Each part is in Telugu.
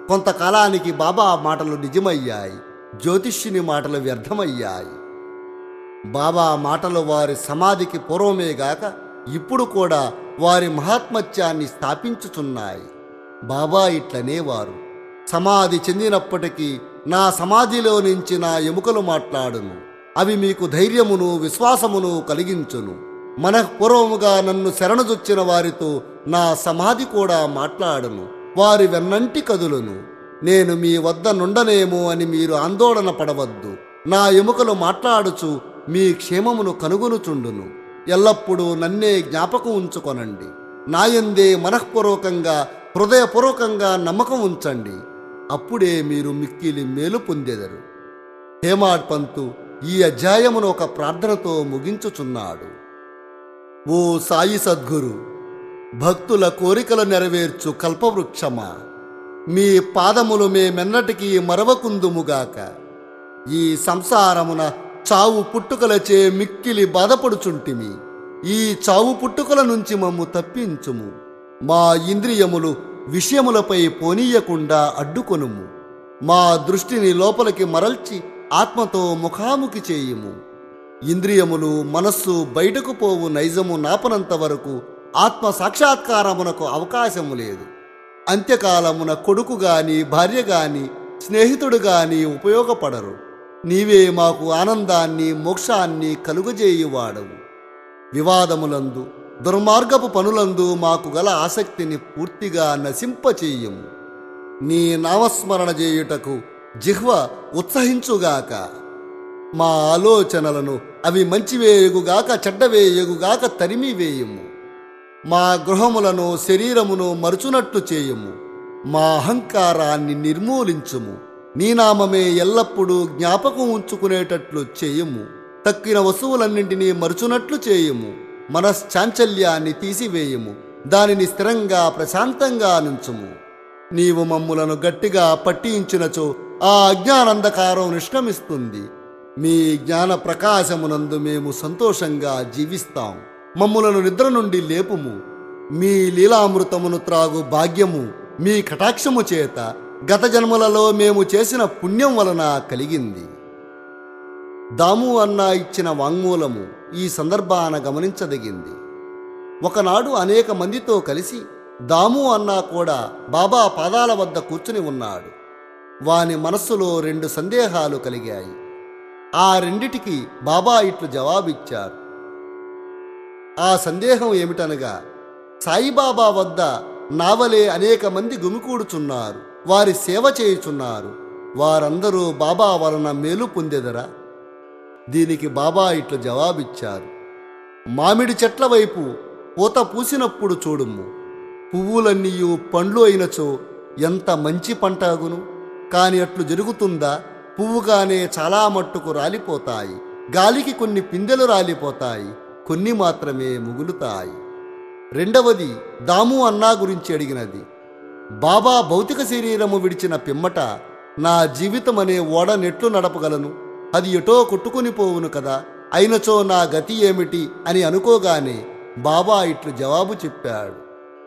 కొంతకాలానికి బాబా మాటలు నిజమయ్యాయి జ్యోతిష్యుని మాటలు వ్యర్థమయ్యాయి బాబా మాటలు వారి సమాధికి పూర్వమే గాక ఇప్పుడు కూడా వారి మహాత్మత్యాన్ని స్థాపించుచున్నాయి బాబా ఇట్లనేవారు సమాధి చెందినప్పటికీ నా సమాధిలో నుంచి నా ఎముకలు మాట్లాడును అవి మీకు ధైర్యమును విశ్వాసమును కలిగించును మనఃపూర్వముగా నన్ను శరణుజొచ్చిన వారితో నా సమాధి కూడా మాట్లాడును వారి వెన్నంటి కదులును నేను మీ వద్ద నుండనేమో అని మీరు ఆందోళన పడవద్దు నా ఎముకలు మాట్లాడుచు మీ క్షేమమును కనుగొనుచుండును ఎల్లప్పుడూ నన్నే జ్ఞాపకం ఉంచుకొనండి నాయందే మనఃపూర్వకంగా హృదయపూర్వకంగా నమ్మకం ఉంచండి అప్పుడే మీరు మిక్కిలి మేలు పొందెదరు హేమాడ్ పంతు ఈ అధ్యాయమును ఒక ప్రార్థనతో ముగించుచున్నాడు ఓ సాయి సద్గురు భక్తుల కోరికలు నెరవేర్చు కల్పవృక్షమా మీ పాదములు మేమెన్నటికీ మరవకుందుముగాక ఈ సంసారమున చావు పుట్టుకలచే మిక్కిలి బాధపడుచుంటిమి ఈ చావు పుట్టుకల నుంచి మమ్ము తప్పించుము మా ఇంద్రియములు విషయములపై పోనీయకుండా అడ్డుకొనుము మా దృష్టిని లోపలికి మరల్చి ఆత్మతో ముఖాముఖి చేయుము ఇంద్రియములు మనస్సు బయటకు పోవు నైజము నాపనంత వరకు ఆత్మ సాక్షాత్కారమునకు అవకాశము లేదు అంత్యకాలమున కొడుకు గాని భార్య గాని స్నేహితుడు గాని ఉపయోగపడరు నీవే మాకు ఆనందాన్ని మోక్షాన్ని కలుగజేయువాడవు వివాదములందు దుర్మార్గపు పనులందు మాకు గల ఆసక్తిని పూర్తిగా నశింపచేయము నీ నామస్మరణ చేయుటకు జిహ్వ ఉత్సహించుగాక మా ఆలోచనలను అవి మంచివేయుగాక చెడ్డవేయుగాక తరిమి వేయుము మా గృహములను శరీరమును మరుచునట్టు చేయుము మా అహంకారాన్ని నిర్మూలించుము నీ నామమే ఎల్లప్పుడూ జ్ఞాపకం ఉంచుకునేటట్లు చేయుము తక్కిన వస్తువులన్నింటినీ మరుచునట్లు చేయుము మనశ్చాంచల్యాన్ని తీసివేయుము దానిని స్థిరంగా ప్రశాంతంగా నుంచుము నీవు మమ్ములను గట్టిగా పట్టించినచో ఆ అజ్ఞానంధకారం నిష్క్రమిస్తుంది మీ జ్ఞాన ప్రకాశమునందు మేము సంతోషంగా జీవిస్తాం మమ్ములను నిద్ర నుండి లేపుము మీ లీలామృతమును త్రాగు భాగ్యము మీ కటాక్షము చేత గత జన్మలలో మేము చేసిన పుణ్యం వలన కలిగింది దాము అన్న ఇచ్చిన వాంగ్మూలము ఈ సందర్భాన గమనించదగింది ఒకనాడు అనేక మందితో కలిసి దాము అన్నా కూడా బాబా పాదాల వద్ద కూర్చుని ఉన్నాడు వాని మనస్సులో రెండు సందేహాలు కలిగాయి ఆ రెండిటికి బాబా ఇట్లు జవాబిచ్చారు ఆ సందేహం ఏమిటనగా సాయిబాబా వద్ద నావలే అనేక మంది గుమికూడుచున్నారు వారి సేవ చేయుచున్నారు వారందరూ బాబా వలన మేలు పొందెదరా దీనికి బాబా ఇట్లు జవాబిచ్చారు మామిడి చెట్ల వైపు పూత పూసినప్పుడు చూడుము పువ్వులన్నీయు పండ్లు అయినచో ఎంత మంచి పంట అగును కాని అట్లు జరుగుతుందా పువ్వుగానే చాలా మట్టుకు రాలిపోతాయి గాలికి కొన్ని పిందెలు రాలిపోతాయి కొన్ని మాత్రమే ముగులుతాయి రెండవది దాము అన్నా గురించి అడిగినది బాబా భౌతిక శరీరము విడిచిన పిమ్మట నా జీవితం అనే ఓడ నెట్లు నడపగలను అది ఎటో కొట్టుకుని పోవును కదా అయినచో నా గతి ఏమిటి అని అనుకోగానే బాబా ఇట్లు జవాబు చెప్పాడు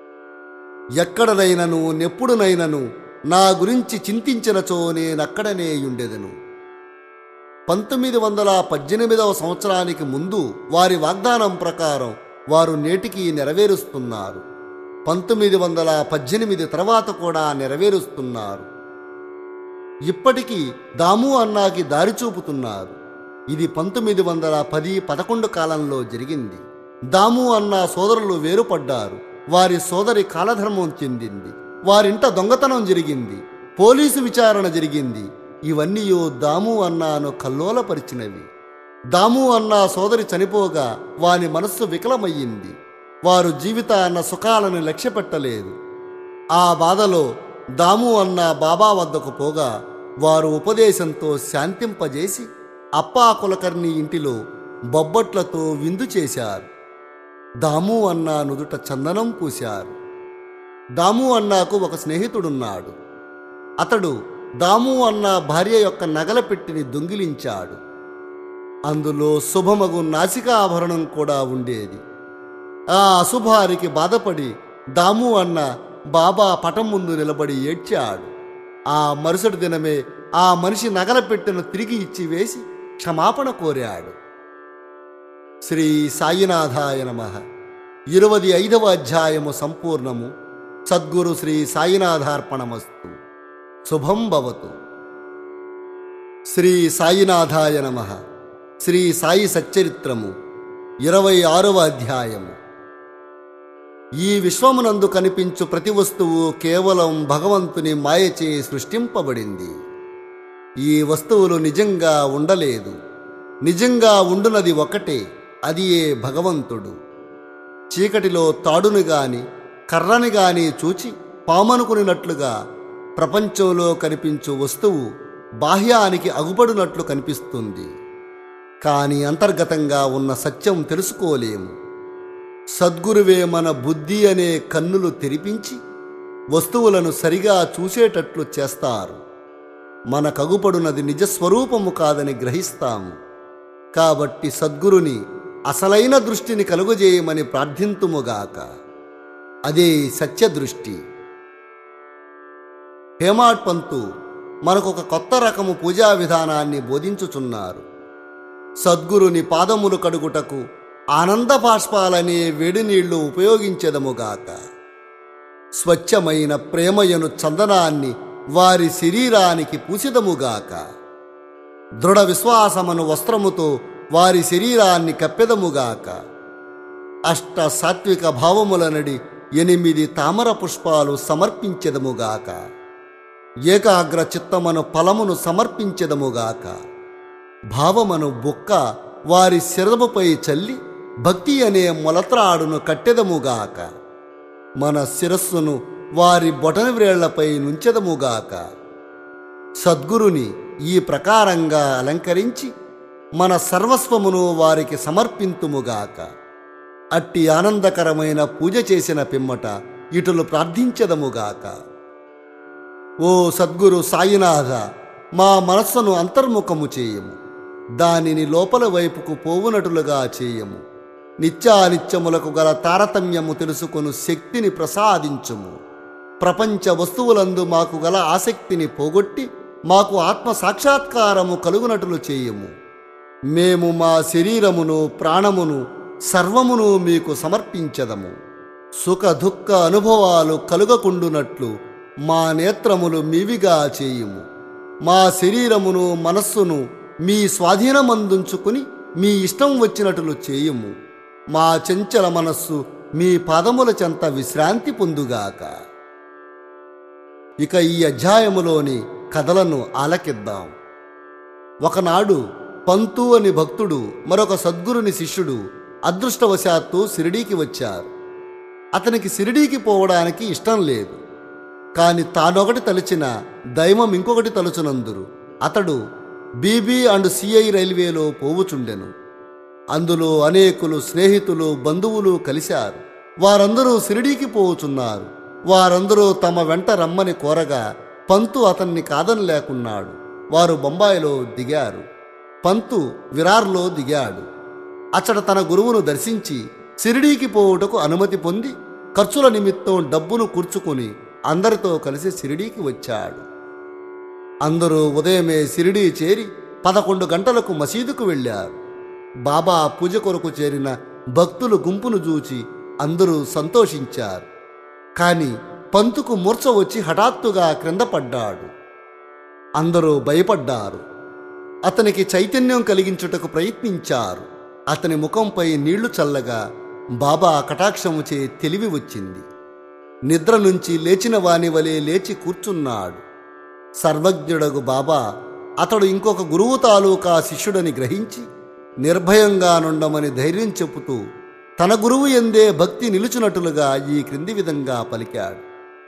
ఎక్కడనైనను నెప్పుడునైనను నా గురించి చింతించినచో నేనక్కడనే ఉండెదను పంతొమ్మిది వందల పద్దెనిమిదవ సంవత్సరానికి ముందు వారి వాగ్దానం ప్రకారం వారు నేటికి నెరవేరుస్తున్నారు పంతొమ్మిది వందల పద్దెనిమిది తర్వాత కూడా నెరవేరుస్తున్నారు ఇప్పటికీ దాము అన్నాకి దారి చూపుతున్నారు ఇది పంతొమ్మిది వందల పది పదకొండు కాలంలో జరిగింది దాము అన్న సోదరులు వేరుపడ్డారు వారి సోదరి కాలధర్మం చెందింది వారింట దొంగతనం జరిగింది పోలీసు విచారణ జరిగింది ఇవన్నీ దాము అన్నాను కల్లోలపరిచినవి దాము అన్న సోదరి చనిపోగా వాని మనస్సు వికలమయ్యింది వారు జీవితాన్న సుఖాలను లక్ష్యపెట్టలేదు ఆ బాధలో దాము అన్న బాబా వద్దకు పోగా వారు ఉపదేశంతో శాంతింపజేసి అప్పా కులకర్ణి ఇంటిలో బొబ్బట్లతో విందు చేశారు దాము అన్న నుదుట చందనం పూశారు దాము అన్నాకు ఒక స్నేహితుడున్నాడు అతడు దాము అన్న భార్య యొక్క నగల పెట్టిని దొంగిలించాడు అందులో శుభమగు నాసికాభరణం కూడా ఉండేది ఆ అశుభానికి బాధపడి దాము అన్న బాబా పటం ముందు నిలబడి ఏడ్చాడు ఆ మరుసటి దినమే ఆ మనిషి నగలపెట్టెను తిరిగి ఇచ్చి వేసి క్షమాపణ కోరాడు శ్రీ సాయినాథాయ నమ ఇరవై ఐదవ అధ్యాయము సంపూర్ణము సద్గురు శ్రీ సాయినాథార్పణమస్తు శుభం భవతు శ్రీ సాయినాథాయ నమ శ్రీ సాయి సచ్చరిత్రము ఇరవై ఆరవ అధ్యాయము ఈ విశ్వమునందు కనిపించు ప్రతి వస్తువు కేవలం భగవంతుని మాయచే సృష్టింపబడింది ఈ వస్తువులు నిజంగా ఉండలేదు నిజంగా ఉండునది ఒకటే అది ఏ భగవంతుడు చీకటిలో తాడును గాని కర్రని గాని చూచి పామనుకునినట్లుగా ప్రపంచంలో కనిపించు వస్తువు బాహ్యానికి అగుపడినట్లు కనిపిస్తుంది కానీ అంతర్గతంగా ఉన్న సత్యం తెలుసుకోలేము సద్గురువే మన బుద్ధి అనే కన్నులు తెరిపించి వస్తువులను సరిగా చూసేటట్లు చేస్తారు మన కగుపడునది నిజస్వరూపము కాదని గ్రహిస్తాము కాబట్టి సద్గురుని అసలైన దృష్టిని కలుగజేయమని ప్రార్థింతుముగాక అదే సత్యదృష్టి హేమాడ్ పంతు మనకొక కొత్త రకము పూజా విధానాన్ని బోధించుచున్నారు సద్గురుని పాదములు కడుగుటకు ఆనంద బాష్పాలనే వేడి నీళ్లు ఉపయోగించెదముగాక స్వచ్ఛమైన ప్రేమయను చందనాన్ని వారి శరీరానికి పూసిదముగాక దృఢ విశ్వాసమను వస్త్రముతో వారి శరీరాన్ని కప్పెదముగాక అష్ట సాత్విక భావములనడి ఎనిమిది తామర పుష్పాలు సమర్పించెదముగాక ఏకాగ్ర చిత్తమను ఫలమును సమర్పించెదముగాక భావమను బొక్క వారి శిరముపై చల్లి భక్తి అనే మొలత్రాడును కట్టెదముగాక మన శిరస్సును వారి బొటన వ్రేళ్లపై నుంచెదముగాక సద్గురుని ఈ ప్రకారంగా అలంకరించి మన సర్వస్వమును వారికి సమర్పింతుముగాక అట్టి ఆనందకరమైన పూజ చేసిన పిమ్మట ఇటులు ప్రార్థించదముగాక ఓ సద్గురు సాయినాథ మా మనస్సును అంతర్ముఖము చేయము దానిని లోపల వైపుకు పోవునటులుగా చేయము నిత్యానిత్యములకు గల తారతమ్యము తెలుసుకొను శక్తిని ప్రసాదించుము ప్రపంచ వస్తువులందు మాకు గల ఆసక్తిని పోగొట్టి మాకు ఆత్మ సాక్షాత్కారము కలుగునట్లు చేయము మేము మా శరీరమును ప్రాణమును సర్వమును మీకు సమర్పించదము సుఖ దుఃఖ అనుభవాలు కలుగకుండునట్లు మా నేత్రములు మీవిగా చేయుము మా శరీరమును మనస్సును మీ స్వాధీనమందుంచుకుని మీ ఇష్టం వచ్చినట్లు చేయుము మా చెంచల మనస్సు మీ పాదముల చెంత విశ్రాంతి పొందుగాక ఇక ఈ అధ్యాయములోని కథలను ఆలకిద్దాం ఒకనాడు పంతు అని భక్తుడు మరొక సద్గురుని శిష్యుడు అదృష్టవశాత్తు సిరిడీకి వచ్చారు అతనికి సిరిడీకి పోవడానికి ఇష్టం లేదు కాని తానొకటి తలచిన దైవం ఇంకొకటి తలుచునందురు అతడు బీబీ అండ్ సిఐ రైల్వేలో పోవుచుండెను అందులో అనేకులు స్నేహితులు బంధువులు కలిశారు వారందరూ సిరిడీకి పోవుచున్నారు వారందరూ తమ వెంట రమ్మని కోరగా పంతు అతన్ని కాదనలేకున్నాడు వారు బొంబాయిలో దిగారు పంతు విరార్లో దిగాడు అచ్చట తన గురువును దర్శించి సిరిడీకి పోవుటకు అనుమతి పొంది ఖర్చుల నిమిత్తం డబ్బును కూర్చుకొని అందరితో కలిసి సిరిడీకి వచ్చాడు అందరూ ఉదయమే సిరిడీ చేరి పదకొండు గంటలకు మసీదుకు వెళ్ళారు బాబా పూజ కొరకు చేరిన భక్తులు గుంపును చూచి అందరూ సంతోషించారు కాని పంతుకు మూర్ఛ వచ్చి హఠాత్తుగా క్రింద పడ్డాడు అందరూ భయపడ్డారు అతనికి చైతన్యం కలిగించుటకు ప్రయత్నించారు అతని ముఖంపై నీళ్లు చల్లగా బాబా కటాక్షముచే తెలివి వచ్చింది నిద్ర నుంచి లేచిన వాని వలె లేచి కూర్చున్నాడు సర్వజ్ఞుడగు బాబా అతడు ఇంకొక గురువు తాలూకా శిష్యుడని గ్రహించి నిర్భయంగా నుండమని ధైర్యం చెబుతూ తన గురువు ఎందే భక్తి నిలుచునట్లుగా ఈ క్రింది విధంగా పలికాడు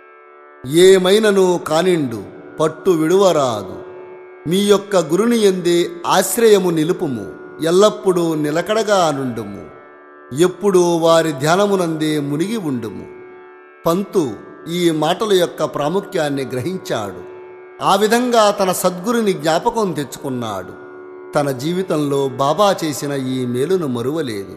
ఏమైనను కానిండు పట్టు విడువరాదు మీ యొక్క గురుని ఎందే ఆశ్రయము నిలుపుము ఎల్లప్పుడూ నిలకడగా నుండుము ఎప్పుడూ వారి ధ్యానమునందే మునిగి ఉండుము పంతు ఈ మాటల యొక్క ప్రాముఖ్యాన్ని గ్రహించాడు ఆ విధంగా తన సద్గురుని జ్ఞాపకం తెచ్చుకున్నాడు తన జీవితంలో బాబా చేసిన ఈ మేలును మరువలేదు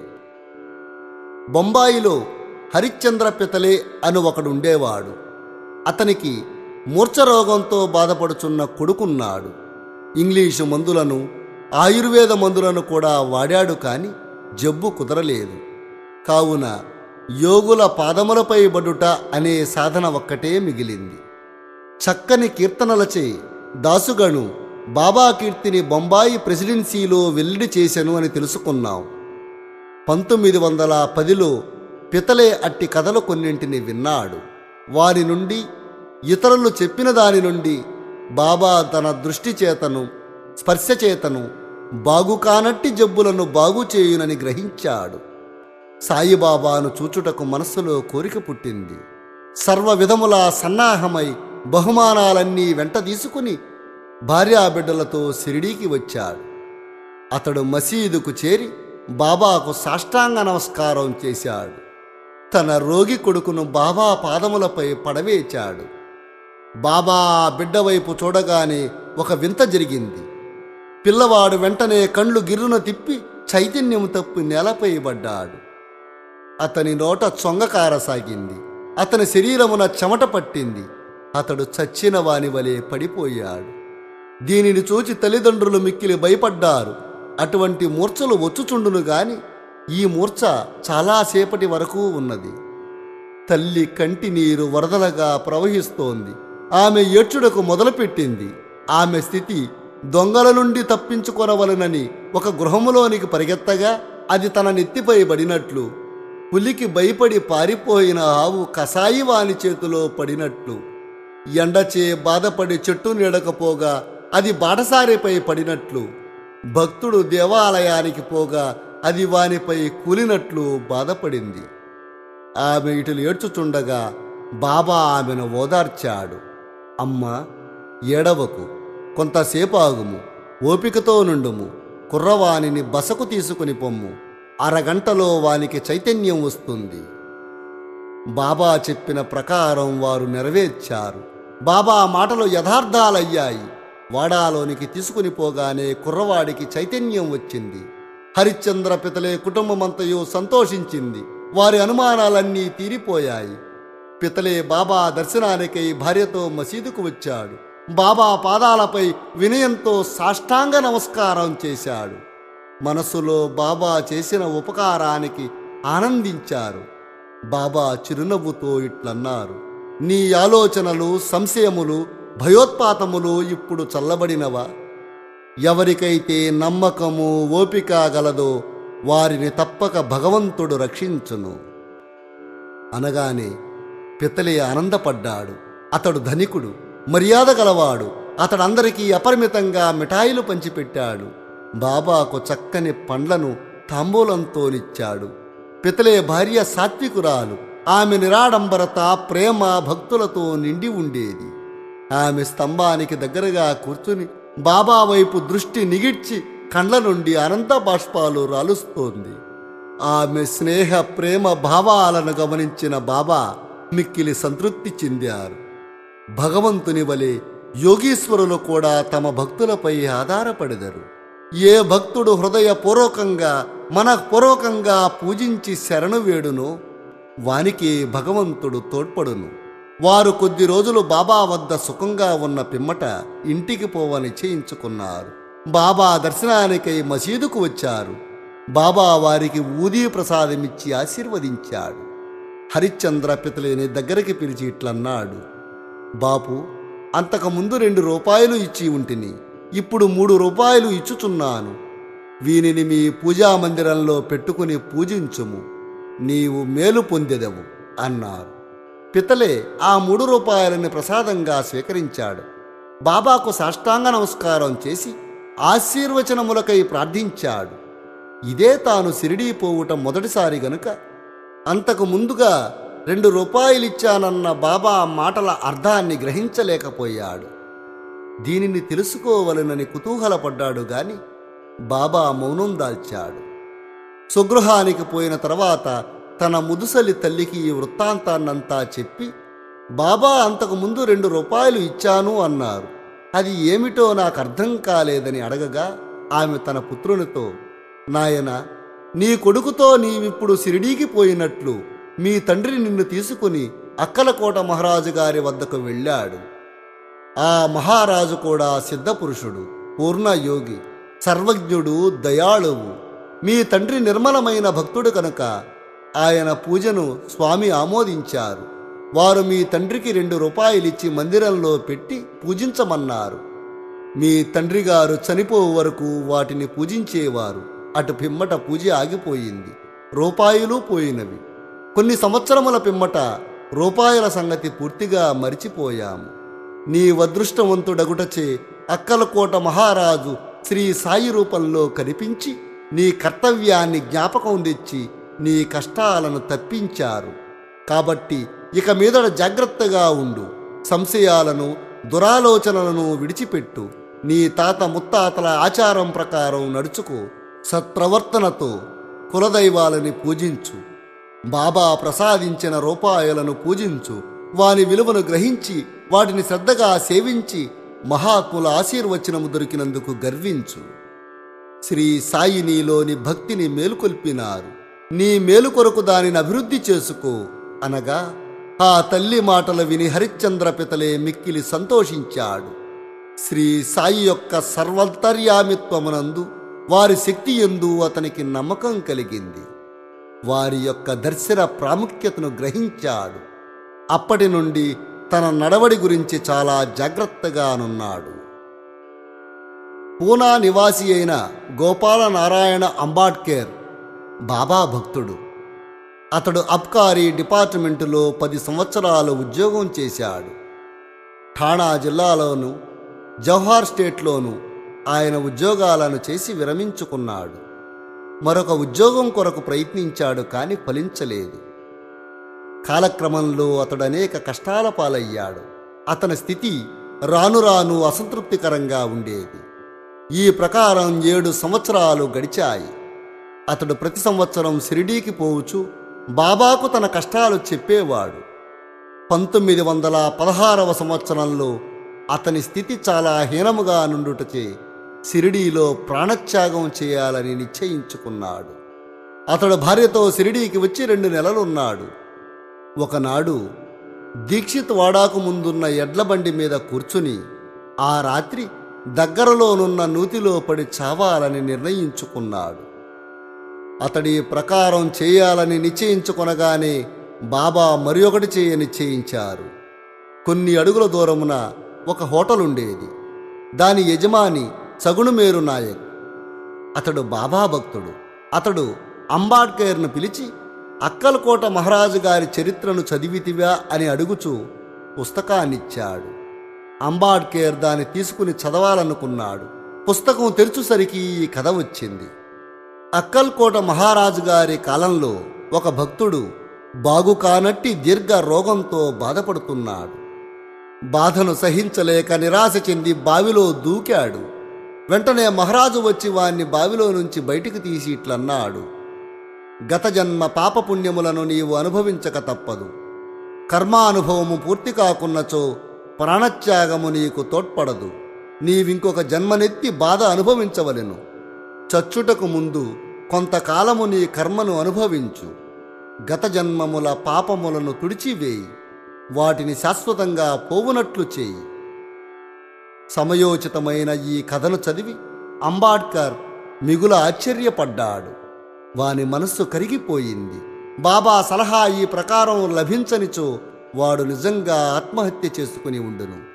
బొంబాయిలో హరిశ్చంద్ర పితలే అను ఒకడుండేవాడు అతనికి మూర్ఛ రోగంతో బాధపడుచున్న కొడుకున్నాడు ఇంగ్లీషు మందులను ఆయుర్వేద మందులను కూడా వాడాడు కాని జబ్బు కుదరలేదు కావున యోగుల పాదములపై బడుట అనే సాధన ఒక్కటే మిగిలింది చక్కని కీర్తనలచే దాసుగను బాబా కీర్తిని బొంబాయి ప్రెసిడెన్సీలో వెల్లడి చేశాను అని తెలుసుకున్నాం పంతొమ్మిది వందల పదిలో పితలే అట్టి కథలు కొన్నింటిని విన్నాడు వారి నుండి ఇతరులు చెప్పిన దాని నుండి బాబా తన దృష్టి చేతను స్పర్శ చేతను బాగు కానట్టి జబ్బులను బాగు చేయునని గ్రహించాడు సాయిబాబాను చూచుటకు మనస్సులో కోరిక పుట్టింది సర్వ విధములా సన్నాహమై బహుమానాలన్నీ వెంట తీసుకుని భార్యాబిడ్డలతో షిరిడీకి వచ్చాడు అతడు మసీదుకు చేరి బాబాకు సాష్టాంగ నమస్కారం చేశాడు తన రోగి కొడుకును బాబా పాదములపై పడవేచాడు బాబా ఆ బిడ్డ వైపు చూడగానే ఒక వింత జరిగింది పిల్లవాడు వెంటనే కళ్ళు గిర్రున తిప్పి చైతన్యం తప్పి నేలపై పడ్డాడు అతని నోట చొంగకారసాగింది అతని శరీరమున చెమట పట్టింది అతడు చచ్చిన వాని వలె పడిపోయాడు దీనిని చూచి తల్లిదండ్రులు మిక్కిలి భయపడ్డారు అటువంటి మూర్ఛలు వచ్చుచుండును గాని ఈ మూర్ఛ చాలాసేపటి వరకు ఉన్నది తల్లి కంటి నీరు వరదలగా ప్రవహిస్తోంది ఆమె ఏడ్చుడకు మొదలుపెట్టింది ఆమె స్థితి దొంగల నుండి తప్పించుకొనవలనని ఒక గృహములోనికి పరిగెత్తగా అది తన నెత్తిపై పడినట్లు పులికి భయపడి పారిపోయిన ఆవు కసాయి వాని చేతిలో పడినట్లు ఎండచే బాధపడి చెట్టు నీడకపోగా అది బాటసారిపై పడినట్లు భక్తుడు దేవాలయానికి పోగా అది వానిపై కూలినట్లు బాధపడింది ఆమె ఇటులు ఏడ్చుచుండగా బాబా ఆమెను ఓదార్చాడు అమ్మ ఏడవకు కొంతసేపు ఆగుము ఓపికతో నుండుము కుర్రవానిని బసకు తీసుకుని పొమ్ము అరగంటలో వానికి చైతన్యం వస్తుంది బాబా చెప్పిన ప్రకారం వారు నెరవేర్చారు బాబా మాటలు యథార్థాలయ్యాయి వాడాలోనికి తీసుకుని పోగానే కుర్రవాడికి చైతన్యం వచ్చింది హరిశ్చంద్ర పితలే కుటుంబమంతయు సంతోషించింది వారి అనుమానాలన్నీ తీరిపోయాయి పితలే బాబా దర్శనానికై భార్యతో మసీదుకు వచ్చాడు బాబా పాదాలపై వినయంతో సాష్టాంగ నమస్కారం చేశాడు మనసులో బాబా చేసిన ఉపకారానికి ఆనందించారు బాబా చిరునవ్వుతో ఇట్లన్నారు నీ ఆలోచనలు సంశయములు భయోత్పాతములు ఇప్పుడు చల్లబడినవా ఎవరికైతే నమ్మకము ఓపిక గలదో వారిని తప్పక భగవంతుడు రక్షించును అనగానే పితలే ఆనందపడ్డాడు అతడు ధనికుడు మర్యాద గలవాడు అతడందరికీ అపరిమితంగా మిఠాయిలు పంచిపెట్టాడు బాబాకు చక్కని పండ్లను తాంబూలంతోనిచ్చాడు పితలే భార్య సాత్వికురాలు ఆమె నిరాడంబరత ప్రేమ భక్తులతో నిండి ఉండేది ఆమె స్తంభానికి దగ్గరగా కూర్చుని బాబా వైపు దృష్టి నిగిడ్చి కండ్ల నుండి అనంత బాష్పాలు రాలుస్తోంది ఆమె స్నేహ ప్రేమ భావాలను గమనించిన బాబా మిక్కిలి సంతృప్తి చెందారు భగవంతుని వలె యోగీశ్వరులు కూడా తమ భక్తులపై ఆధారపడెదరు ఏ భక్తుడు హృదయపూర్వకంగా మనఃపూర్వకంగా పూజించి శరణు వేడునో వానికి భగవంతుడు తోడ్పడును వారు కొద్ది రోజులు బాబా వద్ద సుఖంగా ఉన్న పిమ్మట ఇంటికి పోవ నిశ్చయించుకున్నారు బాబా దర్శనానికై మసీదుకు వచ్చారు బాబా వారికి ఊదీ ప్రసాదమిచ్చి ఆశీర్వదించాడు హరిశ్చంద్ర పితలేని దగ్గరికి పిలిచి ఇట్లన్నాడు బాపు అంతకుముందు రెండు రూపాయలు ఇచ్చి ఉంటిని ఇప్పుడు మూడు రూపాయలు ఇచ్చుచున్నాను వీనిని మీ పూజా మందిరంలో పెట్టుకుని పూజించుము నీవు మేలు పొందెదవు అన్నారు పితలే ఆ మూడు రూపాయలని ప్రసాదంగా స్వీకరించాడు బాబాకు సాష్టాంగ నమస్కారం చేసి ఆశీర్వచనములకై ప్రార్థించాడు ఇదే తాను సిరిడీ పోవుట మొదటిసారి గనుక అంతకు ముందుగా రెండు రూపాయలిచ్చానన్న బాబా మాటల అర్థాన్ని గ్రహించలేకపోయాడు దీనిని తెలుసుకోవలనని కుతూహలపడ్డాడు గాని బాబా మౌనం దాల్చాడు స్వగృహానికి పోయిన తర్వాత తన ముదుసలి తల్లికి ఈ వృత్తాంతాన్నంతా చెప్పి బాబా అంతకు ముందు రెండు రూపాయలు ఇచ్చాను అన్నారు అది ఏమిటో నాకు అర్థం కాలేదని అడగగా ఆమె తన పుత్రునితో నాయన నీ కొడుకుతో నీవిప్పుడు సిరిడీకి పోయినట్లు మీ తండ్రి నిన్ను తీసుకుని అక్కలకోట మహారాజు గారి వద్దకు వెళ్ళాడు ఆ మహారాజు కూడా సిద్ధపురుషుడు పూర్ణయోగి సర్వజ్ఞుడు దయాళువు మీ తండ్రి నిర్మలమైన భక్తుడు కనుక ఆయన పూజను స్వామి ఆమోదించారు వారు మీ తండ్రికి రెండు రూపాయలిచ్చి మందిరంలో పెట్టి పూజించమన్నారు మీ తండ్రి గారు చనిపోవు వరకు వాటిని పూజించేవారు అటు పిమ్మట పూజ ఆగిపోయింది రూపాయలు పోయినవి కొన్ని సంవత్సరముల పిమ్మట రూపాయల సంగతి పూర్తిగా మరిచిపోయాము నీ అదృష్టవంతుడగుటచే అక్కలకోట మహారాజు శ్రీ సాయి రూపంలో కనిపించి నీ కర్తవ్యాన్ని జ్ఞాపకం తెచ్చి నీ కష్టాలను తప్పించారు కాబట్టి ఇక మీదట జాగ్రత్తగా ఉండు సంశయాలను దురాలోచనలను విడిచిపెట్టు నీ తాత ముత్తాతల ఆచారం ప్రకారం నడుచుకో సత్ప్రవర్తనతో కులదైవాలని పూజించు బాబా ప్రసాదించిన రూపాయలను పూజించు వాని విలువను గ్రహించి వాటిని శ్రద్ధగా సేవించి మహాత్ముల ఆశీర్వచనము దొరికినందుకు గర్వించు శ్రీ సాయి నీలోని భక్తిని మేలుకొల్పినారు నీ మేలు కొరకు దానిని అభివృద్ధి చేసుకో అనగా ఆ తల్లి మాటలు విని హరిశ్చంద్ర పితలే మిక్కిలి సంతోషించాడు శ్రీ సాయి యొక్క సర్వంతర్యామిత్వమునందు వారి శక్తి ఎందు అతనికి నమ్మకం కలిగింది వారి యొక్క దర్శన ప్రాముఖ్యతను గ్రహించాడు అప్పటి నుండి తన నడవడి గురించి చాలా జాగ్రత్తగానున్నాడు పూనా నివాసి అయిన గోపాలనారాయణ అంబాడ్కేర్ బాబా భక్తుడు అతడు అబ్కారీ డిపార్ట్మెంటులో పది సంవత్సరాలు ఉద్యోగం చేశాడు ఠాణా జిల్లాలోను జవహార్ స్టేట్లోను ఆయన ఉద్యోగాలను చేసి విరమించుకున్నాడు మరొక ఉద్యోగం కొరకు ప్రయత్నించాడు కానీ ఫలించలేదు కాలక్రమంలో అతడు అనేక కష్టాల పాలయ్యాడు అతని స్థితి రాను రాను అసంతృప్తికరంగా ఉండేది ఈ ప్రకారం ఏడు సంవత్సరాలు గడిచాయి అతడు ప్రతి సంవత్సరం షిరిడీకి పోవచ్చు బాబాకు తన కష్టాలు చెప్పేవాడు పంతొమ్మిది వందల పదహారవ సంవత్సరంలో అతని స్థితి చాలా హీనముగా నుండుటచే షిరిడీలో ప్రాణత్యాగం చేయాలని నిశ్చయించుకున్నాడు అతడు భార్యతో షిరిడీకి వచ్చి రెండు నెలలున్నాడు ఒకనాడు దీక్షిత్ వాడాకు ముందున్న ఎడ్ల బండి మీద కూర్చుని ఆ రాత్రి దగ్గరలోనున్న నూతిలో పడి చావాలని నిర్ణయించుకున్నాడు అతడి ప్రకారం చేయాలని నిశ్చయించుకొనగానే బాబా మరి ఒకటి చేయ నిశ్చయించారు కొన్ని అడుగుల దూరమున ఒక హోటల్ ఉండేది దాని యజమాని సగుణమేరు నాయక్ అతడు బాబా భక్తుడు అతడు అంబాడ్కేర్ను పిలిచి అక్కలకోట మహారాజు గారి చరిత్రను చదివితివా అని అడుగుచూ పుస్తకాన్నిచ్చాడు అంబాడ్కేర్ దాన్ని తీసుకుని చదవాలనుకున్నాడు పుస్తకం తెరుచుసరికి ఈ కథ వచ్చింది అక్కల్కోట మహారాజు గారి కాలంలో ఒక భక్తుడు బాగు కానట్టి దీర్ఘ రోగంతో బాధపడుతున్నాడు బాధను సహించలేక నిరాశ చెంది బావిలో దూకాడు వెంటనే మహారాజు వచ్చి వాణ్ణి బావిలో నుంచి బయటికి తీసి ఇట్లన్నాడు గత జన్మ పాపపుణ్యములను నీవు అనుభవించక తప్పదు కర్మానుభవము పూర్తి కాకున్నచో ప్రాణత్యాగము నీకు తోడ్పడదు నీవింకొక జన్మనెత్తి బాధ అనుభవించవలెను చచ్చుటకు ముందు కొంతకాలము నీ కర్మను అనుభవించు గత జన్మముల పాపములను తుడిచివేయి వాటిని శాశ్వతంగా పోవునట్లు చేయి సమయోచితమైన ఈ కథను చదివి అంబాడ్కర్ మిగుల ఆశ్చర్యపడ్డాడు వాని మనస్సు కరిగిపోయింది బాబా సలహా ఈ ప్రకారం లభించనిచో వాడు నిజంగా ఆత్మహత్య చేసుకుని ఉండును